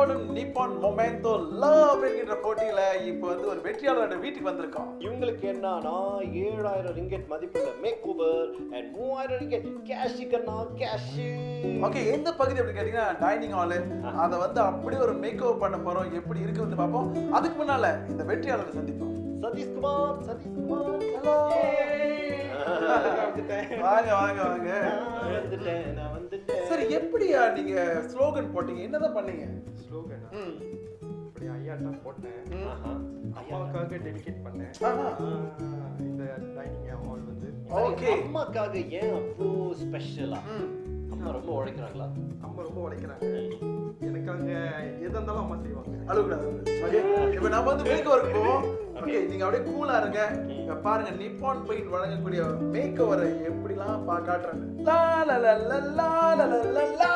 ஓடும் நிப்பான் memento love என்கின்ற போட்டியில இப்போ வந்து ஒரு வெற்றியாளரோட வீட்டுக்கு வந்திருக்கோம் இவங்களுக்கு என்னன்னா ஏழாயிரம் ரிங்கெட் மதிப்புள்ள மேக் ஓவர் அண்ட் மூவாயிரம் ரிங்கெட் கேஷ் கண்ணா கேஷ் ஓகே எந்த பகுதி அப்படி கேட்டீங்கன்னா டைனிங் ஹாலு அதை வந்து அப்படியே ஒரு மேக் ஓவர் பண்ண போறோம் எப்படி இருக்கு வந்து பார்ப்போம் அதுக்கு முன்னால இந்த வெற்றியாளரை சந்திப்போம் சதீஷ்குமார் சதீஷ்குமார் ஹலோ வாங்க வாங்க வாங்க நான் வந்துட்டேன் நான் வந்துட்டேன் சரி எப்படியா நீங்க ஸ்லோகன் போட்டீங்க என்னதான் பண்ணீங்க ஸ்லோகனா ம். இப்படி ஐயாட்டா போட்டேன் ம். ஆஹா. அம்மாவுக்காக டெடிகேட் பண்ணேன் ஆஹா. ஆஹ் இந்த டைனிங் ஹால் வந்து ஓகே அம்மாக்காக ஏன் அவ்வளோ ஸ்பெஷலா ம். அம்மா ரொம்ப உழைக்கிறாங்களா அம்மா ரொம்ப உழைக்கிறாங்க எனக்காக எதா இருந்தாலும் அம்மா செய்வாங்க அழுகக்கூடாது ஓகே இப்போ நம்ம வந்து மேக் ஓவருக்கு போவோம் ஓகே நீங்க அப்படியே கூலா இருங்க இங்க பாருங்க நிப்பான் பெயிண்ட் வழங்கக்கூடிய மேக் ஓவரை எப்படிலாம் பா காட்டுறாங்க லா லா லா லா லா லா லா லா லா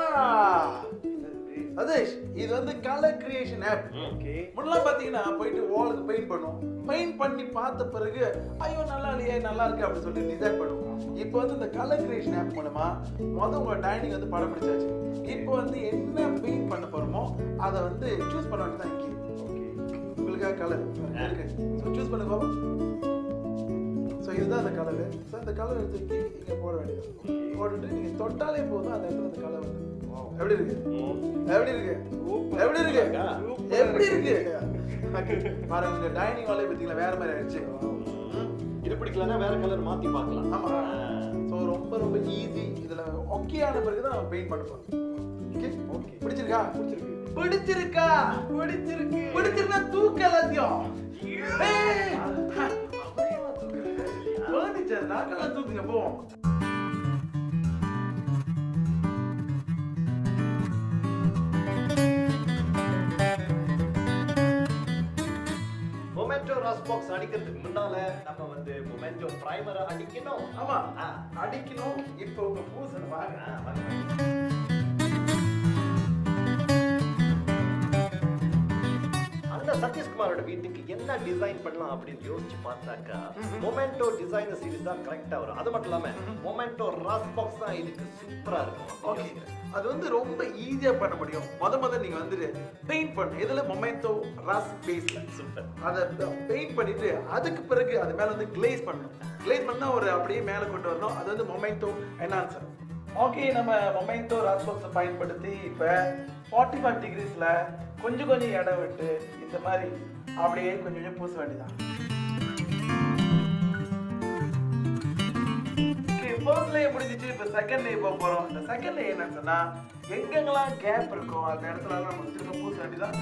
சதீஷ் இது வந்து கலர் கிரியேஷன் ஆப் ஓகே முன்னெல்லாம் பார்த்தீங்கன்னா போயிட்டு வாலுக்கு பெயிண்ட் பண்ணுவோம் பெயிண்ட் பண்ணி பார்த்த பிறகு ஐயோ நல்லா இல்லையே நல்லா இருக்கு அப்படின்னு சொல்லி டிசைன் பண்ணுவோம் இப்போ வந்து இந்த கலர் கிரியேஷன் ஆப் மூலமா மொதல் உங்க டைனிங் வந்து படம் பிடிச்சாச்சு இப்போ வந்து என்ன பெயிண்ட் பண்ண போறோமோ அதை வந்து சூஸ் பண்ண வேண்டியது தான் இங்கே உங்களுக்காக கலர் இருக்கு ஸோ சூஸ் பண்ண போவோம் ஸோ இதுதான் அந்த கலரு ஸோ இந்த கலர் தூக்கி இங்கே போட வேண்டியது போட்டுட்டு நீங்கள் தொட்டாலே போதும் அந்த இடத்துல அந்த கலர் வந்து எப்படி இருக்கு எப்படி இருக்கு எப்படி இருக்கு எப்படி இருக்கு பாருங்க உங்க டைனிங் ஹாலே பார்த்தீங்களா வேற மாதிரி ஆயிடுச்சு இது பிடிக்கலன்னா வேற கலர் மாத்தி பார்க்கலாம் ஆமா ஸோ ரொம்ப ரொம்ப ஈஸி இதுல ஒக்கியான பிறகு தான் பெயிண்ட் பண்ண போறோம் ஓகே ஓகே பிடிச்சிருக்கா பிடிச்சிருக்கு பிடிச்சிருக்கா பிடிச்சிருக்கு பிடிச்சிருக்கா தூக்க எல்லாத்தையும் ஏய்! அப்படியேவா தூக்குறது? furniture, நாங்கெல்லாம் தூக்குங்க போவோம் மொமெண்டோ ராஸ் பாக்ஸ் அடிக்கிறதுக்கு முன்னால நம்ம வந்து மொமெண்டோ பிரைமரை அடிக்கணும் ஆமா ஆ. அடிக்கணும் இப்போ உங்க பூசன் வாங்க ஆ, வாங்க, வாங்க. அந்த சதீஷ்குமாரோட வீட்டுக்கு என்ன டிசைன் பண்ணலாம் அப்படின்னு யோசிச்சு பார்த்தாக்கா மொமெண்டோ டிசைனர் சீரிஸ் தான் கரெக்டா வரும் அது மட்டும் இல்லாம மொமெண்டோ ராஸ் பாக்ஸ் தான் இதுக்கு சூப்பரா இருக்கும் ஓகே அது வந்து ரொம்ப ஈஸியா பண்ண முடியும் முத முத நீங்க வந்துட்டு பெயிண்ட் பண்ணு இதுல மொமெண்டோ ராஸ் பேஸ்ல சூப்பர் அதை பெயிண்ட் பண்ணிட்டு அதுக்கு பிறகு அது மேல வந்து கிளேஸ் பண்ணணும் கிளேஸ் பண்ணா ஒரு அப்படியே மேல கொண்டு வரணும் அது வந்து மொமெண்டோ என்ஹான்சர் ஓகே நம்ம மொமெண்டோ ராஸ் பாக்ஸை பயன்படுத்தி இப்போ ஃபார்ட்டி ஃபைவ் டிகிரிஸில் கொஞ்சம் கொஞ்சம் இடம் விட்டு இந்த மாதிரி அப்படியே கொஞ்சம் கொஞ்சம் பூச வேண்டியதான் ஃபர்ஸ்ட் லே முடிஞ்சிச்சு இப்போ செகண்ட் லே போக போகிறோம் இந்த செகண்ட் லே என்னன்னு சொன்னால் எங்கெங்கெல்லாம் கேப் இருக்கோ அந்த இடத்துல நம்ம திரும்ப பூச வேண்டியதான்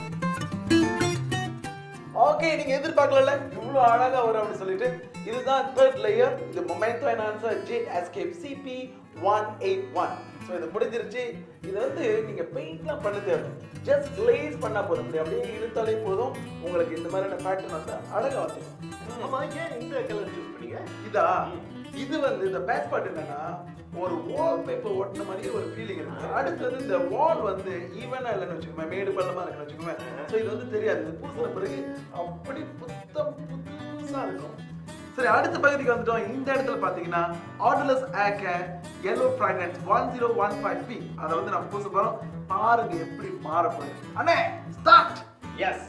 ஓகே நீங்க எதிர்பார்க்கல இவ்வளவு அழகா வரும் அப்படின்னு சொல்லிட்டு இதுதான் தேர்ட் லேயர் இது Momento enhancer J escape CP one eight one so இது முடிஞ்சிருச்சு இது வந்து நீங்க பெயிண்ட்லாம் பண்ண தேவை ஜஸ்ட் கிளேஸ் பண்ணா போதும் இப்படி அப்படியே இழுத்தாலே போதும் உங்களுக்கு இந்த மாதிரியான பேட்டர்ன் வந்து அழகா வந்துடும் ஆமா ஏன் இந்த கலர் சூஸ் பண்ணீங்க இதா இது வந்து இந்த பேக் பார்ட் என்னன்னா ஒரு வால் பேப்பர் ஒட்டின மாதிரி ஒரு ஃபீலிங் இருக்கு அடுத்தது இந்த வால் வந்து ஈவனா இல்லைன்னு வச்சுக்கோங்க மேடு பள்ளமா இருக்குன்னு வச்சுக்கோங்க ஸோ இது வந்து தெரியாது இது பூசின பிறகு அப்படி புத்தம் புதுசா இருக்கும் சரி அடுத்த பகுதிக்கு வந்துட்டோம் இந்த இடத்துல பாத்தீங்கன்னா ஆர்டர்லெஸ் ஆக்க yellow fragrance one zero one five B அதை வந்து நம்ம பூச போறோம் பாருங்க எப்படி மாற போகுது அண்ணே ஸ்டார்ட் எஸ்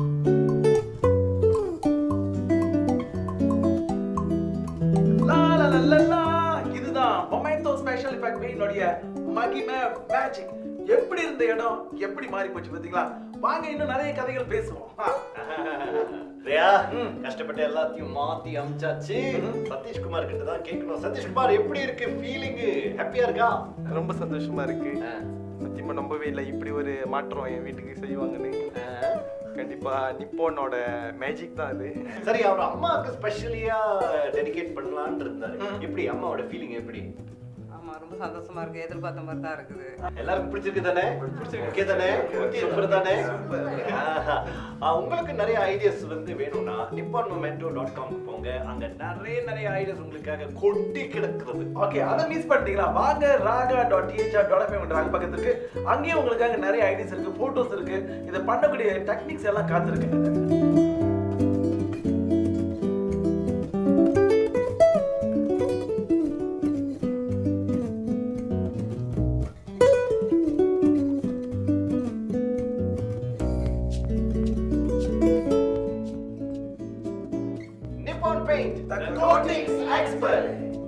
லா லா லா லா லா. இதுதான் மொமெண்டோ ஸ்பெஷல் எஃபெக்ட் பெயினுடைய மகிமை மேஜிக் எப்படி இருந்த இடம் எப்படி மாறி போச்சு பாத்தீங்களா வாங்க இன்னும் நிறைய கதைகள் பேசுவோம் ஆ. ரியா ம். கஷ்டப்பட்டு எல்லாத்தையும் மாத்தி அமிச்சாச்சு ம். சதீஷ்குமார் கிட்ட தான் கேட்கணும் சதீஷ்குமார் எப்படி இருக்கு ஃபீலிங் ஹாப்பியா இருக்கா ரொம்ப சந்தோஷமா இருக்கு சத்தியமா நம்பவே இல்லை இப்படி ஒரு மாற்றம் என் வீட்டுக்கு செய்வாங்கன்னு கண்டிப்பா நிப்போனோட மேஜிக் தான் அது சரி அவர் அம்மாவுக்கு ஸ்பெஷலியா டெடிகேட் பண்ணலாம்னு இருந்தாரு ம். எப்படி அம்மாவோட ஃபீலிங் எப்படி ஆமா ரொம்ப சந்தோஷமா இருக்கு எதிர்பார்த்த மாதிரி தான் இருக்குது எல்லாருக்கும் பிடிச்சிருக்கு தானே ஓகே தானே சூப்பர் தானே ஆஹா. ஆ, உங்களுக்கு நிறைய ஐடியாஸ் வந்து வேணும்னா நிப்பான் மொமெண்டோ டாட் காம் போங்க அங்க நிறைய நிறைய ஐடியாஸ் உங்களுக்காக கொட்டி கிடக்குறது ஓகே அதை மிஸ் பண்ணிட்டீங்களா வாங்க Raga dot DHR dot FM ராக பக்கத்து இருக்கு அங்கேயும் உங்களுக்காக நிறைய ஐடியாஸ் இருக்கு போட்டோஸ் இருக்கு இதை பண்ணக்கூடிய டெக்னிக்ஸ் எல்லாம் காத்திருக்கு The coatings expert.